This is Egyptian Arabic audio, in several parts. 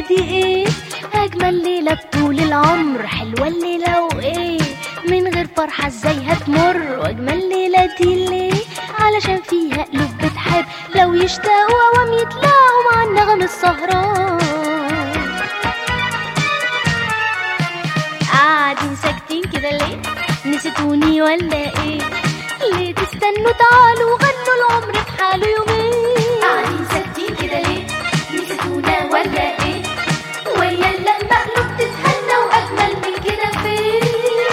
دي ايه اجمل ليله بطول العمر حلوه الليله وايه من غير فرحه ازاي هتمر واجمل ليله دي ليه علشان فيها قلوب بتحب لو يشتاقوا اوام يتلاقوا مع النغم السهران قاعدين ساكتين كده ليه نسيتوني ولا ايه ليه تستنوا تعالوا غنوا العمر بحاله يومين قاعدين ساكتين كده ليه نسيتونا ولا ايه ويا لما قلوب تتهنى واجمل من كده فين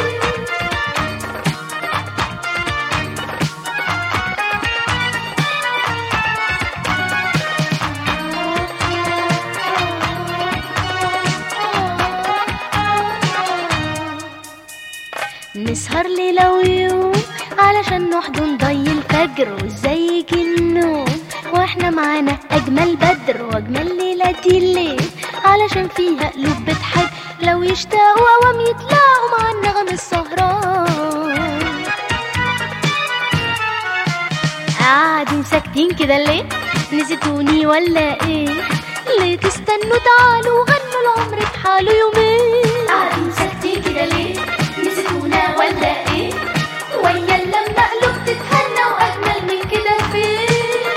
نسهر ليلة ويوم علشان نحضن ضي الفجر وازاي يجي النوم واحنا معانا اجمل بدر واجمل ليلة دي الليل علشان فيها قلوب بتحب لو يشتاقوا اوام يتلاقوا مع النغم السهران قاعدين ساكتين كده ليه نسيتوني ولا ايه ليه تستنوا تعالوا غنوا العمر بحاله يومين قاعدين ساكتين كده ليه نسيتونا ولا ايه ويا لما قلوب تتهنى واجمل من كده فين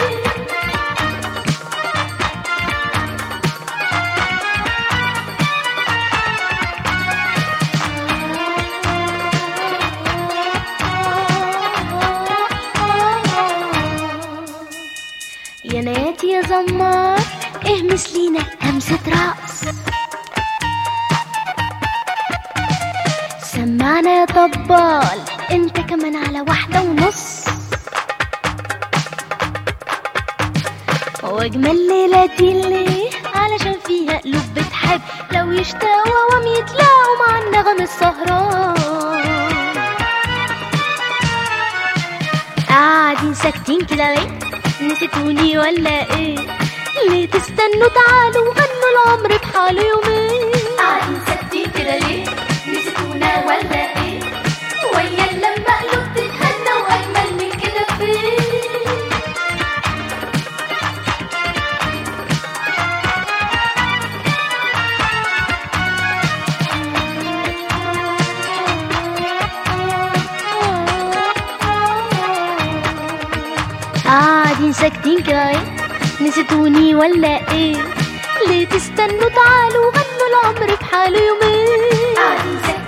يا نات يا زمار اهمس لينا همسة رقص سمعنا يا طبال انت كمان على واحدة ونص واجمل ليلة دي اللي علشان فيها قلوب بتحب لو يشتاقوا اوام يتلاقوا مع النغم السهران قاعدين ساكتين كده ليه نسيتوني ولا ايه ليه تستنوا تعالوا غنوا العمر بحاله يومين قاعدين ساكتين كده ليه نسيتونا ولا ايه ويا لما قلوب تتهنى واجمل من كده فين قاعدين ساكتين كده ايه نسيتوني ولا ايه ليه تستنوا تعالوا غنوا العمر بحاله يومين قاعدين ساكتين